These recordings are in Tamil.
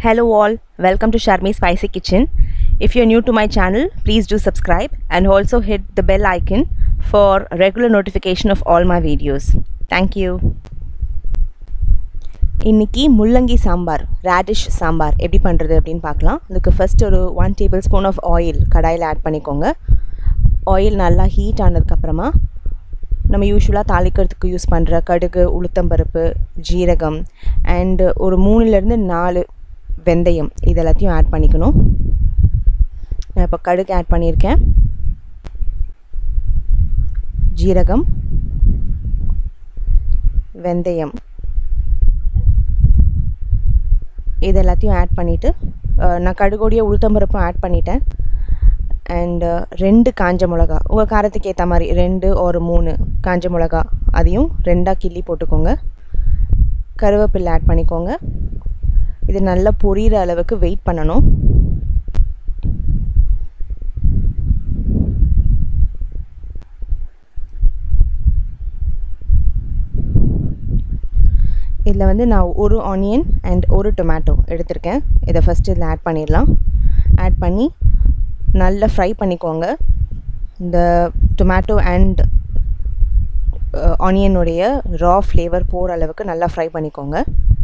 Hello all, welcome to Sharmi Spicy Kitchen. If you're new to my channel, please do subscribe and also hit the bell icon for regular notification of all my videos. Thank you. இன்னைக்கு முள்ளங்கி சாம்பார் ரேடிஷ் சாம்பார் எப்படி பண்ணுறது அப்படின்னு பார்க்கலாம் அதுக்கு ஃபஸ்ட் ஒரு one tablespoon of oil கடாயில் ஆட் பண்ணிக்கோங்க ஆயில் நல்லா ஹீட் ஆனதுக்கப்புறமா நம்ம யூஸ்வலாக தாளிக்கிறதுக்கு யூஸ் பண்ணுற கடுகு உளுத்தம்பருப்பு ஜீரகம் அண்டு ஒரு மூணுலேருந்து நாலு வெந்தயம் இது எல்லாத்தையும் ஆட் பண்ணிக்கணும் நான் இப்போ கடுகு ஆட் பண்ணியிருக்கேன் ஜீரகம் வெந்தயம் இது எல்லாத்தையும் ஆட் பண்ணிவிட்டு நான் கடுகோடைய உளுத்தம்பருப்பும் ஆட் பண்ணிட்டேன் அண்டு ரெண்டு காஞ்ச மிளகா உங்கள் காரத்துக்கு ஏற்ற மாதிரி ரெண்டு ஒரு மூணு காஞ்ச மிளகா அதையும் ரெண்டாக கிள்ளி போட்டுக்கோங்க கருவேப்பிலை ஆட் பண்ணிக்கோங்க இது நல்லா பொரியிற அளவுக்கு வெயிட் பண்ணணும் இதில் வந்து நான் ஒரு ஆனியன் அண்ட் ஒரு டொமேட்டோ எடுத்திருக்கேன் இதை ஃபஸ்ட்டு இதில் ஆட் பண்ணிடலாம் ஆட் பண்ணி நல்லா ஃப்ரை பண்ணிக்கோங்க இந்த டொமேட்டோ அண்ட் ஆனியனுடைய ரா ஃப்ளேவர் போகிற அளவுக்கு நல்லா ஃப்ரை பண்ணிக்கோங்க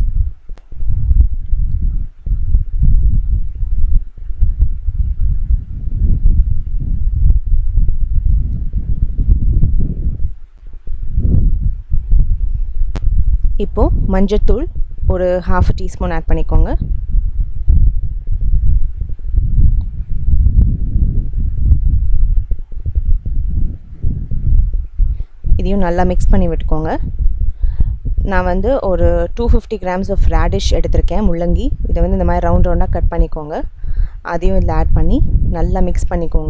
இப்போது மஞ்சத்தூள் ஒரு ஹாஃப் டீஸ்பூன் ஆட் பண்ணிக்கோங்க இதையும் நல்லா மிக்ஸ் பண்ணி விட்டுக்கோங்க நான் வந்து ஒரு two fifty grams of radish எடுத்திருக்கேன் முள்ளங்கி இதை வந்து இந்த மாதிரி ரவுண்ட் ரவுண்டாக கட் பண்ணிக்கோங்க அதையும் இதில் ஆட் பண்ணி நல்லா மிக்ஸ் பண்ணிக்கோங்க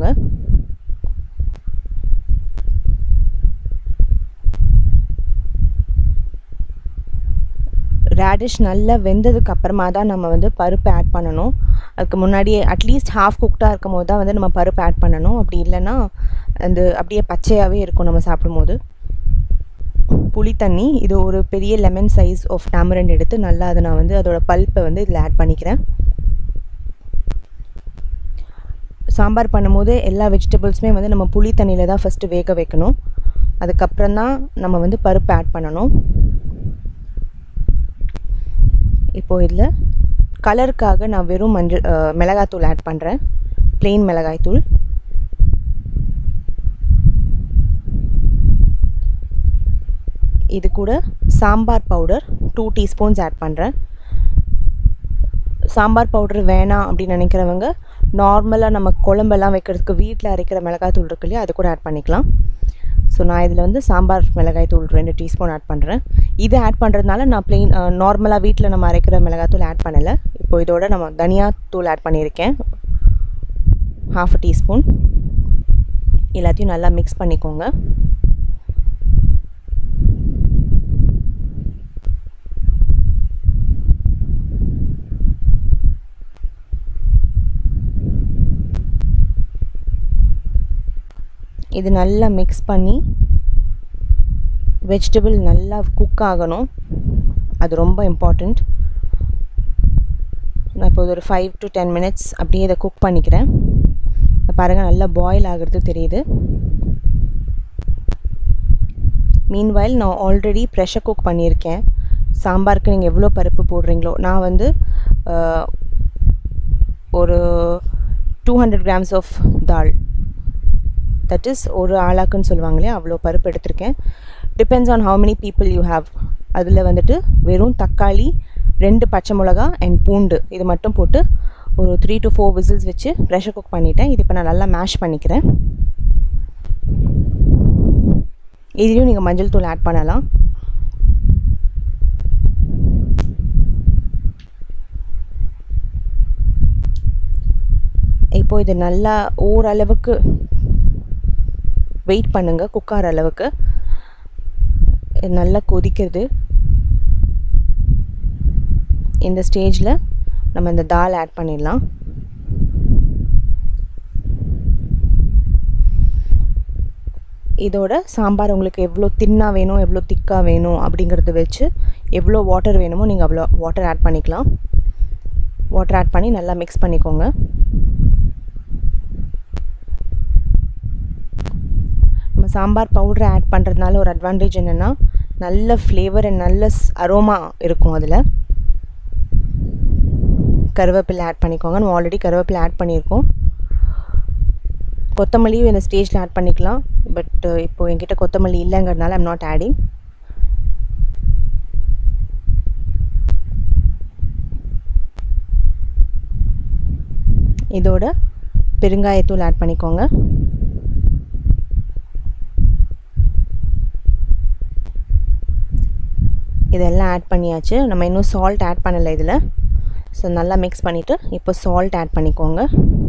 ரேடிஷ் நல்லா வெந்ததுக்கு அப்புறமா தான் நம்ம வந்து பருப்பு ஆட் பண்ணணும் அதுக்கு முன்னாடியே அட்லீஸ்ட் ஹாஃப் குக்டாக இருக்கும் போது தான் வந்து நம்ம பருப்பு ஆட் பண்ணணும் அப்படி இல்லைன்னா அந்த அப்படியே பச்சையாகவே இருக்கும் நம்ம சாப்பிடும்போது புளி தண்ணி இது ஒரு பெரிய லெமன் சைஸ் ஆஃப் டேமரண்ட் எடுத்து நல்லா அதை நான் வந்து அதோட பல்ப்பை வந்து இதில் ஆட் பண்ணிக்கிறேன் சாம்பார் பண்ணும்போது எல்லா வெஜிடபிள்ஸுமே வந்து நம்ம புளி தண்ணியில் தான் ஃபஸ்ட்டு வேக வைக்கணும் அதுக்கப்புறம் தான் நம்ம வந்து பருப்பு ஆட் பண்ணணும் இப்போது இதில் கலருக்காக நான் வெறும் மஞ்சள் மிளகாத்தூள் ஆட் பண்ணுறேன் ப்ளெயின் மிளகாய்த்தூள் இது கூட sambar powder two teaspoons add பண்ணுறேன் சாம்பார் பவுடர் வேணாம் அப்படின்னு நினைக்கிறவங்க நார்மலாக நம்ம குழம்பெல்லாம் வைக்கிறதுக்கு வீட்டில் அரைக்கிற மிளகாய்த்தூள் இருக்கு இல்லையா அது கூட ஆட் பண்ணிக்கலாம் ஸோ நான் இதில் வந்து சாம்பார் மிளகாய் தூள் ரெண்டு டீஸ்பூன் ஆட் பண்ணுறேன் இது ஆட் பண்ணுறதுனால நான் ப்ளெயின் நார்மலாக வீட்டில் நம்ம அரைக்கிற மிளகாய் தூள் ஆட் பண்ணலை இப்போ இதோட நம்ம தனியா தூள் ஆட் பண்ணியிருக்கேன் ஹாஃப் டீஸ்பூன் எல்லாத்தையும் நல்லா மிக்ஸ் பண்ணிக்கோங்க இது நல்லா மிக்ஸ் பண்ணி வெஜிடபிள் நல்லா குக் ஆகணும் அது ரொம்ப இம்பார்ட்டண்ட் நான் இப்போ ஒரு ஃபைவ் டு டென் மினிட்ஸ் அப்படியே இதை குக் பண்ணிக்கிறேன் பாருங்கள் நல்லா பாயில் ஆகிறது தெரியுது மீன்வாயில் நான் ஆல்ரெடி ப்ரெஷர் குக் பண்ணியிருக்கேன் சாம்பாருக்கு நீங்கள் எவ்வளோ பருப்பு போடுறீங்களோ நான் வந்து ஒரு two hundred grams of dal that is ஒரு ஆளாக்குன்னு சொல்லுவாங்களே அவ்வளோ பருப்பு எடுத்திருக்கேன் depends on how many people you have அதில் வந்துட்டு வெறும் தக்காளி ரெண்டு பச்சை மிளகா அண்ட் பூண்டு இது மட்டும் போட்டு ஒரு த்ரீ டு ஃபோர் விசில்ஸ் வச்சு ப்ரெஷர் குக் பண்ணிட்டேன் இது இப்போ நான் நல்லா மேஷ் பண்ணிக்கிறேன் இதுலேயும் நீங்கள் மஞ்சள் தூள் ஆட் பண்ணலாம் இப்போது இது நல்லா ஓரளவுக்கு வெயிட் பண்ணுங்கள் குக்கார் அளவுக்கு நல்லா கொதிக்கிறது இந்த ஸ்டேஜில் நம்ம இந்த தால் ஆட் பண்ணிடலாம் இதோட சாம்பார் உங்களுக்கு எவ்வளோ தின்னாக வேணும் எவ்வளோ திக்காக வேணும் அப்படிங்கிறத வச்சு எவ்வளோ வாட்டர் வேணுமோ நீங்கள் அவ்வளோ வாட்டர் ஆட் பண்ணிக்கலாம் வாட்டர் ஆட் பண்ணி நல்லா மிக்ஸ் பண்ணிக்கோங்க நம்ம சாம்பார் பவுடரை ஆட் பண்ணுறதுனால ஒரு அட்வான்டேஜ் என்னென்னா நல்ல ஃப்ளேவர் அண்ட் நல்ல அரோமா இருக்கும் அதில் கருவேப்பிலை ஆட் பண்ணிக்கோங்க நம்ம ஆல்ரெடி கருவேப்பிலை ஆட் பண்ணியிருக்கோம் கொத்தமல்லியும் இந்த ஸ்டேஜில் ஆட் பண்ணிக்கலாம் பட் இப்போது என்கிட்ட கொத்தமல்லி இல்லைங்கிறதுனால ஐம் நாட் ஆடிங் இதோட பெருங்காயத்தூள் ஆட் பண்ணிக்கோங்க இதெல்லாம் ஆட் பண்ணியாச்சு நம்ம இன்னும் சால்ட் ஆட் பண்ணலை இதில் ஸோ நல்லா மிக்ஸ் பண்ணிவிட்டு இப்போ சால்ட் ஆட் பண்ணிக்கோங்க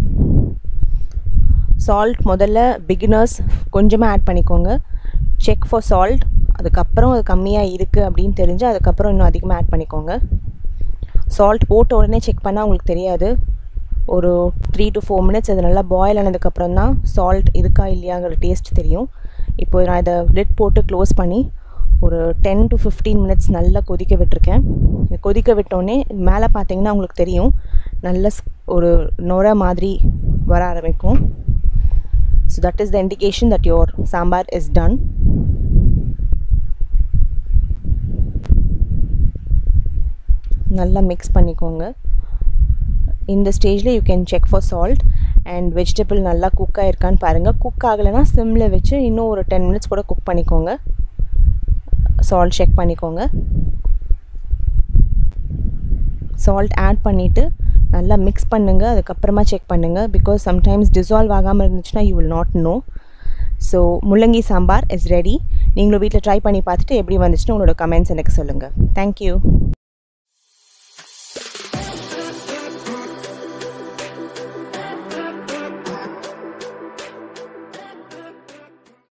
சால்ட் முதல்ல பிகினர்ஸ் கொஞ்சமாக ஆட் பண்ணிக்கோங்க செக் ஃபார் சால்ட் அதுக்கப்புறம் அது கம்மியாக இருக்குது அப்படின்னு தெரிஞ்சு அதுக்கப்புறம் இன்னும் அதிகமாக ஆட் பண்ணிக்கோங்க சால்ட் போட்ட உடனே செக் பண்ணால் உங்களுக்கு தெரியாது ஒரு த்ரீ டு ஃபோர் மினிட்ஸ் அது நல்லா பாயில் ஆனதுக்கப்புறம் தான் சால்ட் இருக்கா இல்லையாங்கிற டேஸ்ட் தெரியும் இப்போ நான் இதை லிட் போட்டு க்ளோஸ் பண்ணி ஒரு டென் டு ஃபிஃப்டீன் மினிட்ஸ் நல்லா கொதிக்க விட்டுருக்கேன் கொதிக்க விட்டோடனே மேலே பார்த்தீங்கன்னா உங்களுக்கு தெரியும் நல்ல ஒரு நுர மாதிரி வர ஆரம்பிக்கும் so that is the indication that your sambar is done நல்லா மிக்ஸ் பண்ணிக்கோங்க இந்த ஸ்டேஜில் you can check for salt and vegetable நல்லா குக் ஆகிருக்கான்னு பாருங்கள் குக் ஆகலைன்னா சிம்மில் வச்சு இன்னும் ஒரு டென் மினிட்ஸ் கூட குக் பண்ணிக்கோங்க சால்ட் செக் பண்ணிக்கோங்க சால்ட் ஆட் பண்ணிவிட்டு நல்லா மிக்ஸ் பண்ணுங்கள் அதுக்கப்புறமா செக் பண்ணுங்கள் பிகாஸ் சம்டைம்ஸ் டிசால்வ் ஆகாமல் இருந்துச்சுன்னா you will not know so mullangi sambar is ready நீங்களும் வீட்டில் ட்ரை பண்ணி பார்த்துட்டு எப்படி வந்துச்சுன்னு உங்களோட கமெண்ட்ஸ் எனக்கு சொல்லுங்கள் தேங்க்யூ